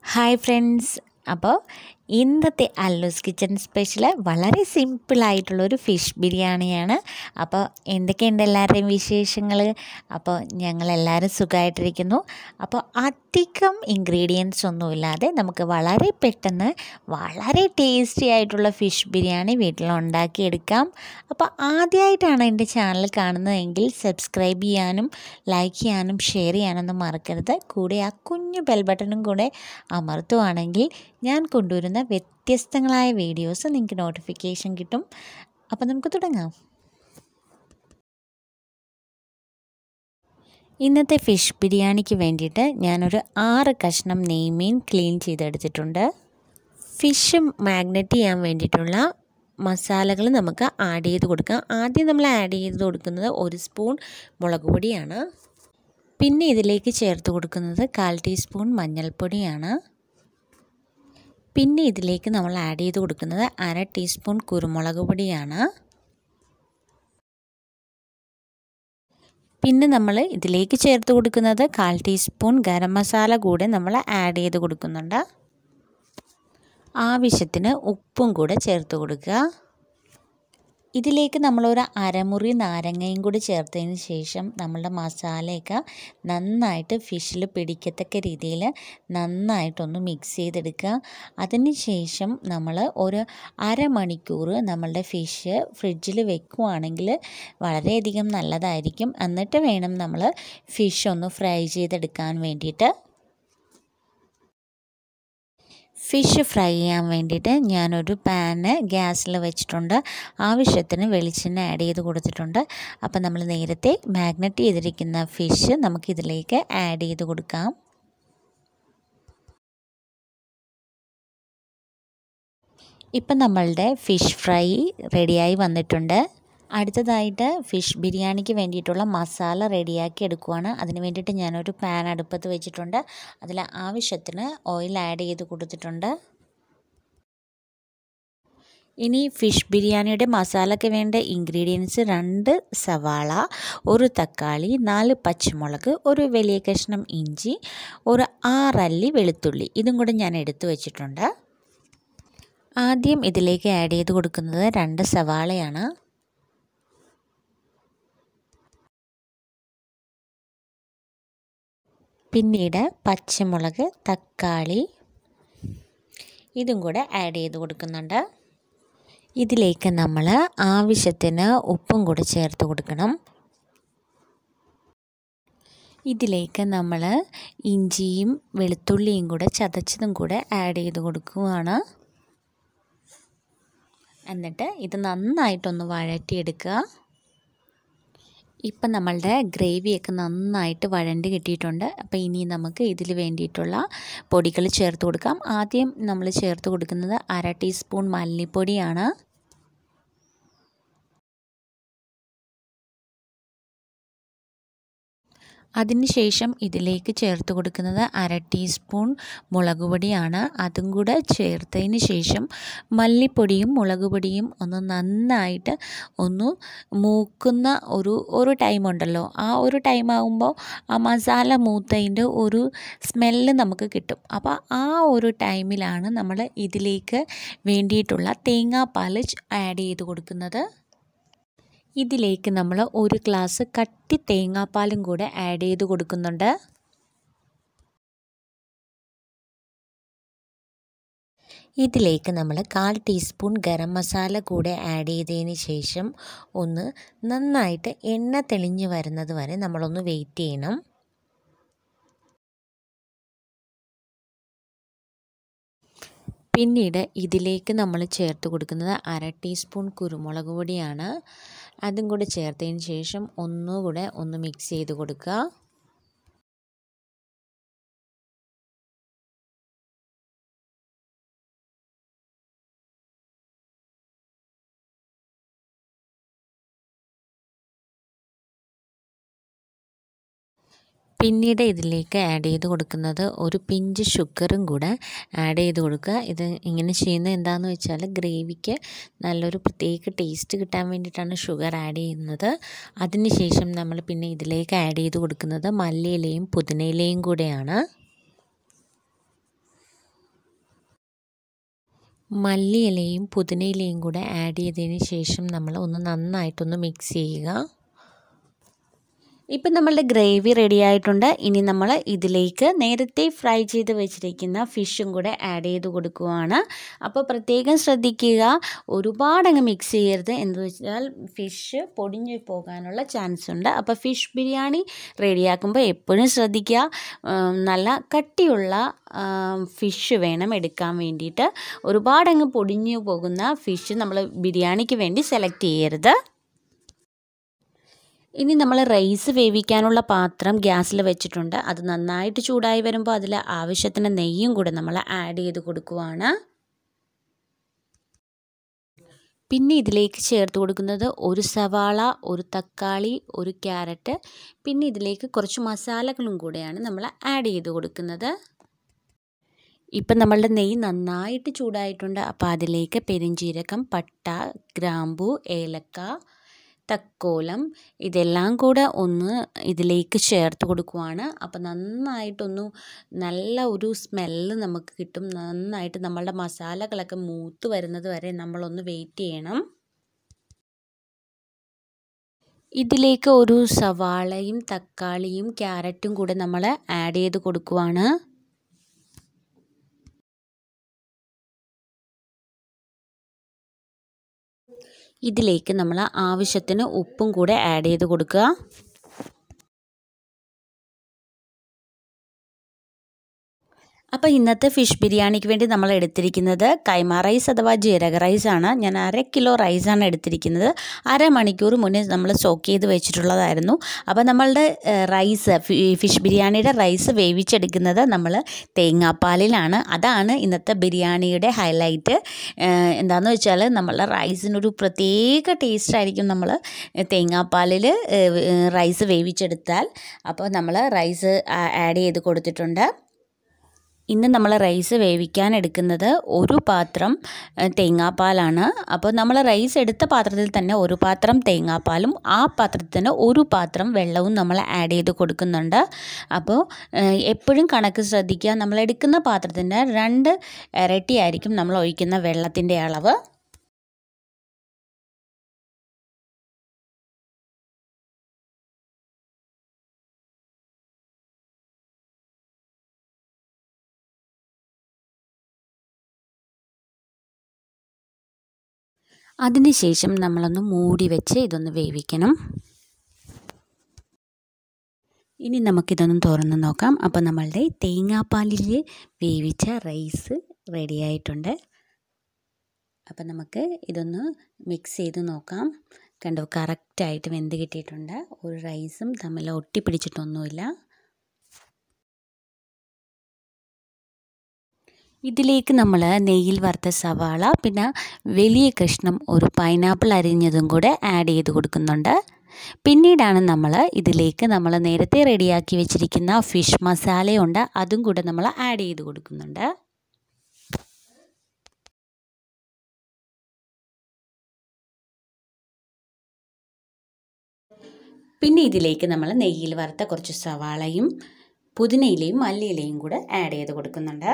hi friends അപ്പോൾ ഇന്നത്തെ അല്ലൂസ് kitchen special വളരെ സിമ്പിളായിട്ടുള്ളൊരു ഫിഷ് ബിരിയാണിയാണ് അപ്പോൾ എന്തൊക്കെയുണ്ട് എല്ലാവരുടെയും വിശേഷങ്ങൾ അപ്പോൾ ഞങ്ങളെല്ലാവരും സുഖമായിട്ടിരിക്കുന്നു അപ്പോൾ അധികം ഇൻഗ്രീഡിയൻസ് ഒന്നുമില്ലാതെ നമുക്ക് വളരെ പെട്ടെന്ന് വളരെ ടേസ്റ്റി ആയിട്ടുള്ള ഫിഷ് ബിരിയാണി വീട്ടിൽ ഉണ്ടാക്കിയെടുക്കാം അപ്പോൾ ആദ്യമായിട്ടാണ് എൻ്റെ ചാനൽ കാണുന്നതെങ്കിൽ സബ്സ്ക്രൈബ് ചെയ്യാനും ലൈക്ക് ചെയ്യാനും ഷെയർ ചെയ്യാനൊന്നും മറക്കരുത് കൂടെ ആ കുഞ്ഞു ബെൽ ബട്ടണും കൂടെ അമർത്തുവാണെങ്കിൽ ഞാൻ കൊണ്ടുവരുന്ന വ്യത്യസ്തങ്ങളായ വീഡിയോസ് നിങ്ങൾക്ക് നോട്ടിഫിക്കേഷൻ കിട്ടും അപ്പോൾ നമുക്ക് തുടങ്ങാം ഇന്നത്തെ ഫിഷ് ബിരിയാണിക്ക് വേണ്ടിയിട്ട് ഞാനൊരു ആറ് കഷ്ണം നെയ്മീൻ ക്ലീൻ ചെയ്തെടുത്തിട്ടുണ്ട് ഫിഷ് മാഗ്നറ്റ് ചെയ്യാൻ വേണ്ടിയിട്ടുള്ള മസാലകൾ നമുക്ക് ആഡ് ചെയ്ത് കൊടുക്കാം ആദ്യം നമ്മൾ ആഡ് ചെയ്ത് കൊടുക്കുന്നത് ഒരു സ്പൂൺ മുളക് പൊടിയാണ് പിന്നെ ഇതിലേക്ക് ചേർത്ത് കൊടുക്കുന്നത് കാൽ ടീസ്പൂൺ മഞ്ഞൾപ്പൊടിയാണ് പിന്നെ ഇതിലേക്ക് നമ്മൾ ആഡ് ചെയ്ത് കൊടുക്കുന്നത് അര ടീസ്പൂൺ കുരുമുളക് പൊടിയാണ് പിന്നെ നമ്മൾ ഇതിലേക്ക് ചേർത്ത് കൊടുക്കുന്നത് കാൽ ടീസ്പൂൺ ഗരം മസാല കൂടെ നമ്മൾ ആഡ് ചെയ്ത് കൊടുക്കുന്നുണ്ട് ആവശ്യത്തിന് ഉപ്പും കൂടെ ചേർത്ത് കൊടുക്കുക ഇതിലേക്ക് നമ്മളൊരു അരമുറി നാരങ്ങയും കൂടി ചേർത്തതിന് ശേഷം നമ്മളുടെ മസാലയൊക്കെ നന്നായിട്ട് ഫിഷിൽ പിടിക്കത്തക്ക രീതിയിൽ നന്നായിട്ടൊന്ന് മിക്സ് ചെയ്തെടുക്കുക അതിന് ശേഷം നമ്മൾ ഒരു അരമണിക്കൂർ നമ്മളുടെ ഫിഷ് ഫ്രിഡ്ജിൽ വെക്കുവാണെങ്കിൽ വളരെയധികം നല്ലതായിരിക്കും എന്നിട്ട് വേണം നമ്മൾ ഫിഷ് ഒന്ന് ഫ്രൈ ചെയ്തെടുക്കാൻ വേണ്ടിയിട്ട് ഫിഷ് ഫ്രൈ ചെയ്യാൻ വേണ്ടിയിട്ട് ഞാനൊരു പാന് ഗ്യാസിൽ വെച്ചിട്ടുണ്ട് ആവശ്യത്തിന് വെളിച്ചെണ്ണ ആഡ് ചെയ്ത് കൊടുത്തിട്ടുണ്ട് അപ്പോൾ നമ്മൾ നേരത്തെ മാഗ്നറ്റ് ചെയ്തിരിക്കുന്ന ഫിഷ് നമുക്കിതിലേക്ക് ആഡ് ചെയ്ത് കൊടുക്കാം ഇപ്പം നമ്മളുടെ ഫിഷ് ഫ്രൈ റെഡിയായി വന്നിട്ടുണ്ട് അടുത്തതായിട്ട് ഫിഷ് ബിരിയാണിക്ക് വേണ്ടിയിട്ടുള്ള മസാല റെഡിയാക്കി എടുക്കുവാണ് അതിന് വേണ്ടിയിട്ട് ഞാനൊരു പാൻ അടുപ്പത്ത് വെച്ചിട്ടുണ്ട് അതിൽ ആവശ്യത്തിന് ഓയിൽ ആഡ് ചെയ്ത് കൊടുത്തിട്ടുണ്ട് ഇനി ഫിഷ് ബിരിയാണിയുടെ മസാലയ്ക്ക് വേണ്ട ഇൻഗ്രീഡിയൻസ് രണ്ട് സവാള ഒരു തക്കാളി നാല് പച്ചമുളക് ഒരു വലിയ കഷ്ണം ഇഞ്ചി ഒരു ആറല്ലി വെളുത്തുള്ളി ഇതും കൂടെ ഞാൻ എടുത്തു വെച്ചിട്ടുണ്ട് ആദ്യം ഇതിലേക്ക് ആഡ് ചെയ്ത് കൊടുക്കുന്നത് രണ്ട് സവാളയാണ് പിന്നീട് പച്ചമുളക് തക്കാളി ഇതും കൂടെ ആഡ് ചെയ്ത് കൊടുക്കുന്നുണ്ട് ഇതിലേക്ക് നമ്മൾ ആവശ്യത്തിന് ഉപ്പും കൂടെ ചേർത്ത് കൊടുക്കണം ഇതിലേക്ക് നമ്മൾ ഇഞ്ചിയും വെളുത്തുള്ളിയും കൂടെ ചതച്ചതും കൂടെ ആഡ് ചെയ്ത് കൊടുക്കുകയാണ് എന്നിട്ട് ഇത് നന്നായിട്ടൊന്ന് വഴറ്റിയെടുക്കുക ഇപ്പം നമ്മളുടെ ഗ്രേവിയൊക്കെ നന്നായിട്ട് വഴണ്ട് കിട്ടിയിട്ടുണ്ട് അപ്പോൾ ഇനി നമുക്ക് ഇതിൽ വേണ്ടിയിട്ടുള്ള പൊടികൾ ചേർത്ത് കൊടുക്കാം ആദ്യം നമ്മൾ ചേർത്ത് കൊടുക്കുന്നത് അര ടീസ്പൂൺ മല്ലിപ്പൊടിയാണ് അതിനുശേഷം ഇതിലേക്ക് ചേർത്ത് കൊടുക്കുന്നത് അര ടീസ്പൂൺ മുളക് പൊടിയാണ് അതും കൂടെ ചേർത്തതിന് ശേഷം മല്ലിപ്പൊടിയും മുളക് പൊടിയും ഒന്ന് നന്നായിട്ട് ഒന്ന് മൂക്കുന്ന ഒരു ഒരു ടൈമുണ്ടല്ലോ ആ ഒരു ടൈം ആകുമ്പോൾ ആ മസാല മൂത്തതിൻ്റെ ഒരു സ്മെല്ല് നമുക്ക് കിട്ടും അപ്പോൾ ആ ഒരു ടൈമിലാണ് നമ്മൾ ഇതിലേക്ക് വേണ്ടിയിട്ടുള്ള തേങ്ങാപ്പാൽ ആഡ് ചെയ്ത് കൊടുക്കുന്നത് ഇതിലേക്ക് നമ്മൾ ഒരു ഗ്ലാസ് കട്ടി തേങ്ങാപ്പാലും കൂടെ ആഡ് ചെയ്ത് കൊടുക്കുന്നുണ്ട് ഇതിലേക്ക് നമ്മൾ കാൽ ടീസ്പൂൺ ഗരം മസാല കൂടെ ആഡ് ചെയ്തതിന് ശേഷം ഒന്ന് നന്നായിട്ട് എണ്ണ തെളിഞ്ഞ് വരുന്നത് വരെ നമ്മളൊന്ന് വെയിറ്റ് ചെയ്യണം പിന്നീട് ഇതിലേക്ക് നമ്മൾ ചേർത്ത് കൊടുക്കുന്നത് അര ടീസ്പൂൺ കുരുമുളക് പൊടിയാണ് അതും കൂടെ ചേർത്തതിന് ശേഷം ഒന്നുകൂടെ ഒന്ന് മിക്സ് ചെയ്ത് കൊടുക്കുക പിന്നീട് ഇതിലേക്ക് ആഡ് ചെയ്ത് കൊടുക്കുന്നത് ഒരു പിഞ്ച് ഷുഗറും കൂടെ ആഡ് ചെയ്ത് കൊടുക്കുക ഇത് ഇങ്ങനെ ചെയ്യുന്നത് എന്താണെന്ന് വെച്ചാൽ ഗ്രേവിക്ക് നല്ലൊരു പ്രത്യേക ടേസ്റ്റ് കിട്ടാൻ വേണ്ടിയിട്ടാണ് ഷുഗർ ആഡ് ചെയ്യുന്നത് അതിനുശേഷം നമ്മൾ പിന്നെ ഇതിലേക്ക് ആഡ് ചെയ്ത് കൊടുക്കുന്നത് മല്ലിയിലയും പുതിനയിലയും കൂടെയാണ് മല്ലിയിലയും പുതിനയിലയും കൂടെ ആഡ് ചെയ്തതിന് ശേഷം നമ്മൾ ഒന്ന് നന്നായിട്ടൊന്ന് മിക്സ് ചെയ്യുക ഇപ്പം നമ്മളുടെ ഗ്രേവി റെഡി ആയിട്ടുണ്ട് ഇനി നമ്മൾ ഇതിലേക്ക് നേരത്തെ ഫ്രൈ ചെയ്ത് വെച്ചിരിക്കുന്ന ഫിഷും കൂടെ ആഡ് ചെയ്ത് കൊടുക്കുവാണ് അപ്പോൾ പ്രത്യേകം ശ്രദ്ധിക്കുക ഒരുപാടങ്ങ് മിക്സ് ചെയ്യരുത് എന്ന് വെച്ചാൽ ഫിഷ് പൊടിഞ്ഞു പോകാനുള്ള ചാൻസ് ഉണ്ട് അപ്പോൾ ഫിഷ് ബിരിയാണി റെഡിയാക്കുമ്പോൾ എപ്പോഴും ശ്രദ്ധിക്കുക നല്ല കട്ടിയുള്ള ഫിഷ് വേണം എടുക്കാൻ വേണ്ടിയിട്ട് ഒരുപാടങ്ങ് പൊടിഞ്ഞു പോകുന്ന ഫിഷ് നമ്മൾ ബിരിയാണിക്ക് വേണ്ടി സെലക്ട് ചെയ്യരുത് ഇനി നമ്മൾ റൈസ് വേവിക്കാനുള്ള പാത്രം ഗ്യാസിൽ വെച്ചിട്ടുണ്ട് അത് നന്നായിട്ട് ചൂടായി വരുമ്പോൾ അതിൽ ആവശ്യത്തിന് നെയ്യും കൂടെ നമ്മൾ ആഡ് ചെയ്ത് കൊടുക്കുവാണ് പിന്നെ ഇതിലേക്ക് ചേർത്ത് കൊടുക്കുന്നത് ഒരു സവാള ഒരു തക്കാളി ഒരു ക്യാരറ്റ് പിന്നെ ഇതിലേക്ക് കുറച്ച് മസാലകളും കൂടെയാണ് നമ്മൾ ആഡ് ചെയ്ത് കൊടുക്കുന്നത് ഇപ്പം നമ്മളുടെ നെയ്യ് നന്നായിട്ട് ചൂടായിട്ടുണ്ട് അപ്പോൾ അതിലേക്ക് പെരിഞ്ചീരകം പട്ട ഗ്രാമ്പു ഏലക്ക തക്കോലം ഇതെല്ലാം കൂടെ ഒന്ന് ഇതിലേക്ക് ചേർത്ത് കൊടുക്കുവാണ് അപ്പോൾ നന്നായിട്ടൊന്ന് നല്ല ഒരു സ്മെല്ല് നമുക്ക് കിട്ടും നന്നായിട്ട് നമ്മളുടെ മസാലകളൊക്കെ മൂത്ത് വരുന്നത് വരെ നമ്മളൊന്ന് വെയിറ്റ് ചെയ്യണം ഇതിലേക്ക് ഒരു സവാളയും തക്കാളിയും ക്യാരറ്റും കൂടെ നമ്മൾ ആഡ് ചെയ്ത് കൊടുക്കുവാണ് ഇതിലേക്ക് നമ്മൾ ആവശ്യത്തിന് ഉപ്പും കൂടെ ആഡ് ചെയ്ത് കൊടുക്കുക അപ്പോൾ ഇന്നത്തെ ഫിഷ് ബിരിയാണിക്ക് വേണ്ടി നമ്മൾ എടുത്തിരിക്കുന്നത് കൈമ റൈസ് അഥവാ ജീരക റൈസാണ് ഞാൻ അര കിലോ റൈസാണ് എടുത്തിരിക്കുന്നത് അരമണിക്കൂർ മുന്നേ നമ്മൾ സ്റ്റോക്ക് ചെയ്ത് വെച്ചിട്ടുള്ളതായിരുന്നു അപ്പോൾ നമ്മളുടെ റൈസ് ഫിഷ് ബിരിയാണിയുടെ റൈസ് വേവിച്ചെടുക്കുന്നത് നമ്മൾ തേങ്ങാപ്പാലിലാണ് അതാണ് ഇന്നത്തെ ബിരിയാണിയുടെ ഹൈലൈറ്റ് എന്താണെന്ന് വെച്ചാൽ നമ്മളുടെ റൈസിനൊരു പ്രത്യേക ടേസ്റ്റ് ആയിരിക്കും നമ്മൾ തേങ്ങാപ്പാലിൽ റൈസ് വേവിച്ചെടുത്താൽ അപ്പോൾ നമ്മൾ റൈസ് ആഡ് ചെയ്ത് കൊടുത്തിട്ടുണ്ട് ഇന്ന് നമ്മൾ റൈസ് വേവിക്കാൻ എടുക്കുന്നത് ഒരു പാത്രം തേങ്ങാപ്പാലാണ് അപ്പോൾ നമ്മൾ റൈസ് എടുത്ത പാത്രത്തിൽ തന്നെ ഒരു പാത്രം തേങ്ങാപ്പാലും ആ പാത്രത്തിൽ തന്നെ ഒരു പാത്രം വെള്ളവും നമ്മൾ ആഡ് ചെയ്ത് കൊടുക്കുന്നുണ്ട് അപ്പോൾ എപ്പോഴും കണക്ക് ശ്രദ്ധിക്കുക നമ്മൾ എടുക്കുന്ന പാത്രത്തിൻ്റെ രണ്ട് ഇരട്ടിയായിരിക്കും നമ്മൾ ഒഴിക്കുന്ന വെള്ളത്തിൻ്റെ അളവ് അതിനുശേഷം നമ്മളൊന്ന് മൂടി വെച്ച് ഇതൊന്ന് വേവിക്കണം ഇനി നമുക്കിതൊന്ന് തുറന്ന് നോക്കാം അപ്പോൾ നമ്മളുടെ തേങ്ങാപ്പാലിൽ വേവിച്ച റൈസ് റെഡിയായിട്ടുണ്ട് അപ്പം നമുക്ക് ഇതൊന്ന് മിക്സ് ചെയ്ത് നോക്കാം കണ്ടോ കറക്റ്റായിട്ട് വെന്ത് കിട്ടിയിട്ടുണ്ട് ഒരു റൈസും തമ്മിൽ ഒട്ടിപ്പിടിച്ചിട്ടൊന്നുമില്ല ഇതിലേക്ക് നമ്മൾ നെയ്യിൽ വറുത്ത സവാള പിന്നെ വലിയ കഷ്ണം ഒരു പൈനാപ്പിൾ അരിഞ്ഞതും കൂടെ ആഡ് ചെയ്ത് കൊടുക്കുന്നുണ്ട് പിന്നീടാണ് നമ്മൾ ഇതിലേക്ക് നമ്മൾ നേരത്തെ റെഡിയാക്കി വെച്ചിരിക്കുന്ന ഫിഷ് മസാലയുണ്ട് അതും കൂടെ നമ്മൾ ആഡ് ചെയ്ത് കൊടുക്കുന്നുണ്ട് പിന്നെ ഇതിലേക്ക് നമ്മൾ നെയ്യിൽ വറുത്ത കുറച്ച് സവാളയും പുതിനയിലയും മല്ലിയിലയും കൂടെ ആഡ് ചെയ്ത് കൊടുക്കുന്നുണ്ട്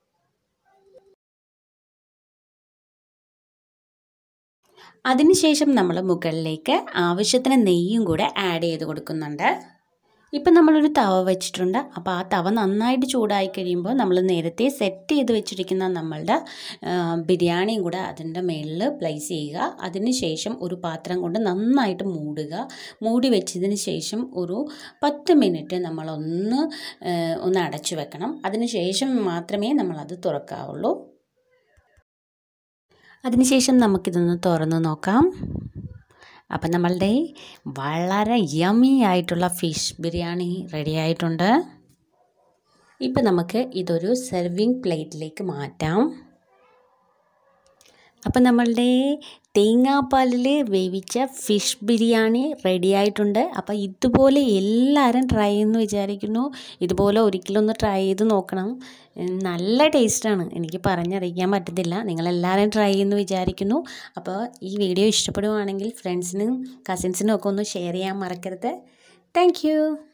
അതിനുശേഷം നമ്മൾ മുകളിലേക്ക് ആവശ്യത്തിന് നെയ്യും കൂടെ ആഡ് ചെയ്ത് കൊടുക്കുന്നുണ്ട് ഇപ്പം നമ്മളൊരു തവ വെച്ചിട്ടുണ്ട് അപ്പോൾ ആ തവ നന്നായിട്ട് ചൂടായി കഴിയുമ്പോൾ നമ്മൾ നേരത്തെ സെറ്റ് ചെയ്ത് വെച്ചിരിക്കുന്ന നമ്മളുടെ ബിരിയാണിയും കൂടെ അതിൻ്റെ മുകളിൽ പ്ലേസ് ചെയ്യുക അതിന് ശേഷം ഒരു പാത്രം കൊണ്ട് നന്നായിട്ട് മൂടുക മൂടി വെച്ചതിന് ശേഷം ഒരു പത്ത് മിനിറ്റ് നമ്മളൊന്ന് ഒന്ന് അടച്ചു വെക്കണം അതിന് ശേഷം മാത്രമേ നമ്മളത് തുറക്കാവുള്ളൂ അതിനുശേഷം നമുക്കിതൊന്ന് തുറന്ന് നോക്കാം അപ്പം നമ്മളുടെ വളരെ യമി ആയിട്ടുള്ള ഫിഷ് ബിരിയാണി റെഡി ആയിട്ടുണ്ട് ഇപ്പം നമുക്ക് ഇതൊരു സെർവിങ് പ്ലേറ്റിലേക്ക് മാറ്റാം അപ്പം നമ്മളുടെ തേങ്ങാപ്പാലിൽ വേവിച്ച ഫിഷ് ബിരിയാണി റെഡി ആയിട്ടുണ്ട് അപ്പോൾ ഇതുപോലെ എല്ലാവരും ട്രൈ ചെയ്യുമെന്ന് വിചാരിക്കുന്നു ഇതുപോലെ ഒരിക്കലൊന്ന് ട്രൈ ചെയ്ത് നോക്കണം നല്ല ടേസ്റ്റാണ് എനിക്ക് പറഞ്ഞറിയിക്കാൻ പറ്റത്തില്ല നിങ്ങളെല്ലാവരും ട്രൈ ചെയ്യുമെന്ന് വിചാരിക്കുന്നു അപ്പോൾ ഈ വീഡിയോ ഇഷ്ടപ്പെടുവാണെങ്കിൽ ഫ്രണ്ട്സിനും കസിൻസിനും ഒക്കെ ഒന്ന് ഷെയർ ചെയ്യാൻ മറക്കരുത് താങ്ക്